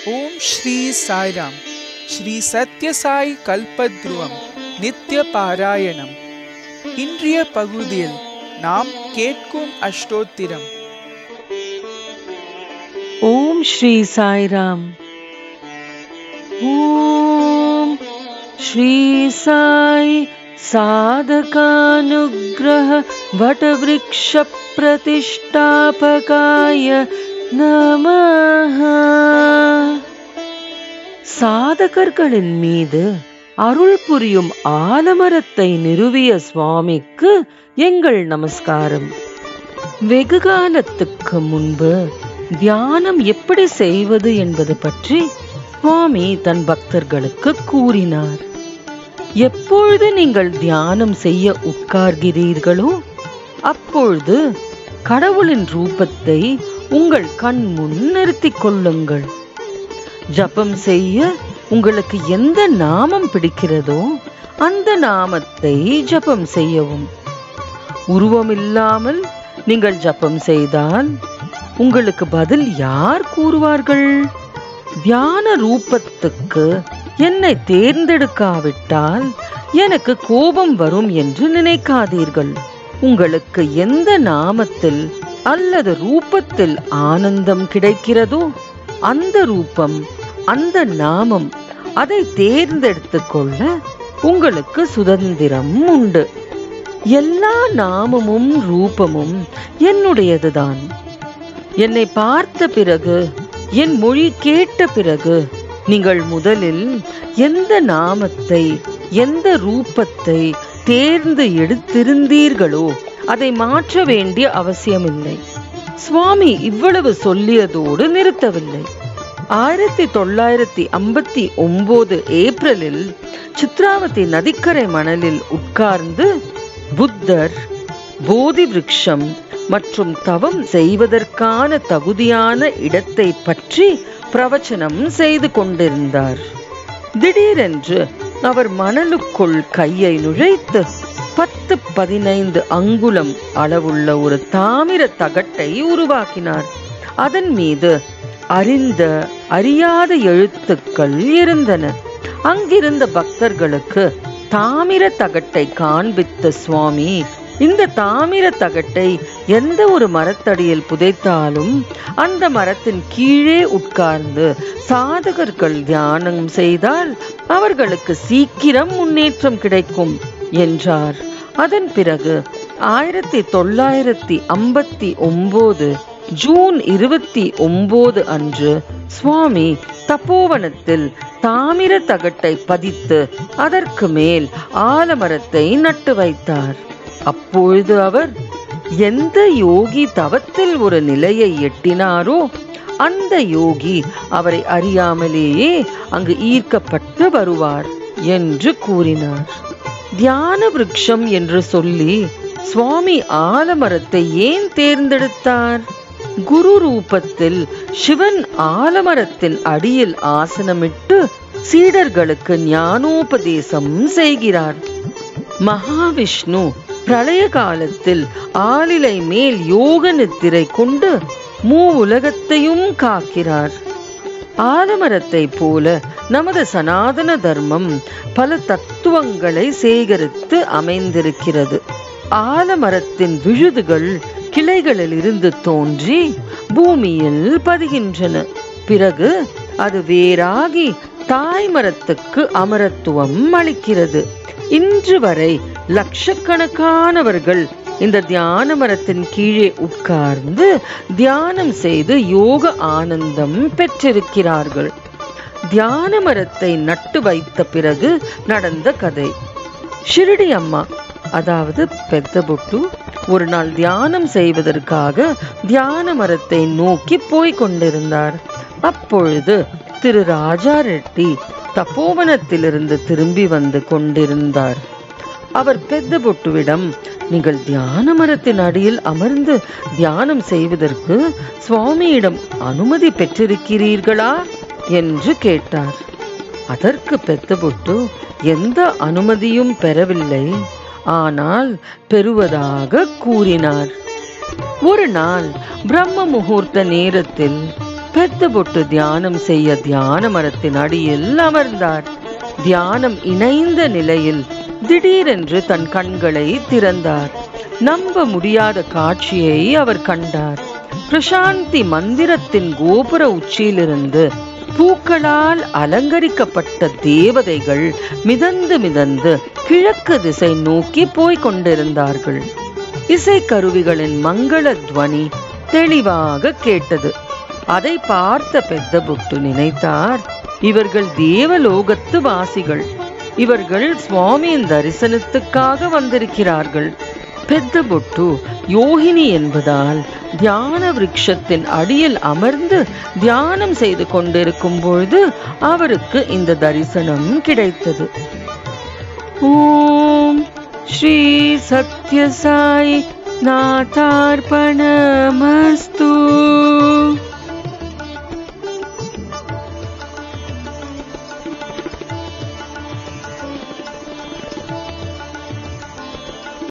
ஓம் ஸ்ரீ சாய்ராம் ஸ்ரீ சத்யசாய் கல்பத்ருவம் நித்ய பாராயணம் இன்றைய பகுதியில் நாம் கேட்கும் அஷ்டோத்திரம் ஓம் ஸ்ரீ சாய்ராம் ஓம் ஸ்ரீ சாய் साधकानुग्रह वटवृक्ष प्रतिष्ठापकाय நமः சாதகர்களின் மீது அருள் புரியும் ஆலமரத்தை நிறுவிய சுவாமிக்கு எங்கள் நமஸ்காரம் வெகு காலத்துக்கு முன்பு தியானம் எப்படி செய்வது என்பது பற்றி சுவாமி தன் பக்தர்களுக்கு கூறினார் எப்பொழுது நீங்கள் தியானம் செய்ய உட்கார்கிறீர்களோ அப்பொழுது கடவுளின் ரூபத்தை உங்கள் கண் முன் நிறுத்திக் கொள்ளுங்கள் ஜபம் செய்ய உங்களுக்கு எந்த நாமம் பிடிக்கிறதோ அந்த நாமத்தை ஜபம் செய்யவும் உருவமில்லாமல் நீங்கள் ஜபம் செய்தால் உங்களுக்கு பதில் யார் கூறுவார்கள் தியான ரூபத்துக்கு என்னை தேர்ந்தெடுக்காவிட்டால் எனக்கு கோபம் வரும் என்று நினைக்காதீர்கள் உங்களுக்கு எந்த நாமத்தில் அல்லது ரூபத்தில் ஆனந்தம் கிடைக்கிறதோ அந்த ரூபம் அந்த நாமம் அதை தேர்ந்தெடுத்துக் கொள்ள உங்களுக்கு சுதந்திரம் உண்டு எல்லா நாமமும் ரூபமும் என்னுடையதுதான் என்னை பார்த்த பிறகு என் மொழி கேட்ட பிறகு நீங்கள் முதலில் எந்த நாமத்தை எந்த ரூபத்தை தேர்ந்து எடுத்திருந்தீர்களோ அதை மாற்ற வேண்டிய அவசியமில்லை சுவாமி இவ்வளவு சொல்லியதோடு நிறுத்தவில்லை ஆயிரத்தி தொள்ளாயிரத்தி ஐம்பத்தி ஒன்பது ஏப்ரலில் சித்ராவதி நதிக்கரை மணலில் உட்கார்ந்து புத்தர் போதி விருட்சம் மற்றும் தவம் செய்வதற்கான தகுதியான இடத்தை பற்றி பிரவச்சனம் செய்து கொண்டிருந்தார் திடீரென்று அவர் மணலுக்குள் கையை நுழைத்து பத்து பதினைந்து அங்குலம் அளவுள்ள ஒரு தாமிர தகட்டை உருவாக்கினார் அதன் மீது அறிந்த அறியாத எழுத்துக்கள் இருந்தன அங்கிருந்த பக்தர்களுக்கு தாமிர தகட்டை காண்பித்த சுவாமி இந்த தாமிர தகட்டை எந்த ஒரு மரத்தடியில் புதைத்தாலும் அந்த மரத்தின் கீழே உட்கார்ந்து சாதகர்கள் தியானம் செய்தால் அவர்களுக்கு சீக்கிரம் முன்னேற்றம் கிடைக்கும் என்றார் அதன் பிறகு ஆயிரத்தி தொள்ளாயிரத்தி ஐம்பத்தி ஒன்பது ஜூன் இருபத்தி ஒன்பது அன்று சுவாமி தப்போவனத்தில் தாமிர தகட்டை பதித்து அதற்கு மேல் ஆலமரத்தை நட்டு வைத்தார் அப்பொழுது அவர் எந்த யோகி தவத்தில் ஒரு நிலையை எட்டினாரோ அந்த யோகி அவரை அறியாமலேயே அங்கு ஈர்க்கப்பட்டு வருவார் என்று கூறினார் தியான விருட்சம் என்று சொல்லி சுவாமி ஆலமரத்தை ஏன் தேர்ந்தெடுத்தார் குரு ரூபத்தில் சிவன் ஆலமரத்தின் அடியில் ஆசனமிட்டு சீடர்களுக்கு ஞானோபதேசம் செய்கிறார் மகாவிஷ்ணு பிரளய காலத்தில் ஆளிலை மேல் யோக நித்திரை கொண்டு மூ உலகத்தையும் காக்கிறார் ஆலமரத்தை போல நமது சனாதன தர்மம் பல தத்துவங்களை சேகரித்து அமைந்திருக்கிறது ஆலமரத்தின் விழுதுகள் கிளைகளில் இருந்து தோன்றி பூமியில் பதிகின்றன பிறகு அது வேறாகி தாய்மரத்துக்கு அமரத்துவம் அளிக்கிறது இன்று வரை லட்சக்கணக்கானவர்கள் இந்த தியான மரத்தின் கீழே உட்கார்ந்து தியானம் செய்து யோக ஆனந்தம் பெற்றிருக்கிறார்கள் தியான மரத்தை நட்டு வைத்த பிறகு நடந்த கதை ஷிரடி அம்மா அதாவது பெத்த பொட்டு ஒரு நாள் தியானம் செய்வதற்காக தியான மரத்தை நோக்கி போய்க் கொண்டிருந்தார் அப்பொழுது திரு ராஜா ரெட்டி தப்போவனத்திலிருந்து திரும்பி வந்து கொண்டிருந்தார் அவர் பெத்த பொட்டுவிடம் நீங்கள் தியான மரத்தின் அடியில் அமர்ந்து தியானம் செய்வதற்கு சுவாமியிடம் அனுமதி பெற்றிருக்கிறீர்களா என்று கேட்டார் அதற்கு பெத்த பொட்டு எந்த அனுமதியும் பெறவில்லை ஆனால் பெறுவதாக கூறினார் ஒரு நாள் பிரம்ம முகூர்த்த நேரத்தில் பெத்த பொட்டு தியானம் செய்ய தியான மரத்தின் அடியில் அமர்ந்தார் தியானம் இணைந்த நிலையில் திடீரென்று தன் கண்களை திறந்தார் நம்ப முடியாத காட்சியை அவர் கண்டார் பிரசாந்தி மந்திரத்தின் கோபுர உச்சியிலிருந்து பூக்களால் அலங்கரிக்கப்பட்ட தேவதைகள் மிதந்து மிதந்து கிழக்கு திசை நோக்கி போய்க் கொண்டிருந்தார்கள் இசைக்கருவிகளின் மங்கள துவனி தெளிவாக கேட்டது அதை பார்த்த பெத்த புட்டு நினைத்தார் இவர்கள் தேவலோகத்து வாசிகள் இவர்கள் சுவாமியின் தரிசனத்துக்காக வந்திருக்கிறார்கள் பெத்த பொட்டு யோகினி என்பதால் தியான விருட்சத்தின் அடியில் அமர்ந்து தியானம் செய்து கொண்டிருக்கும் பொழுது அவருக்கு இந்த தரிசனம் கிடைத்தது ஓம் ஸ்ரீ சத்யசாய் நாதார்பணமஸ்து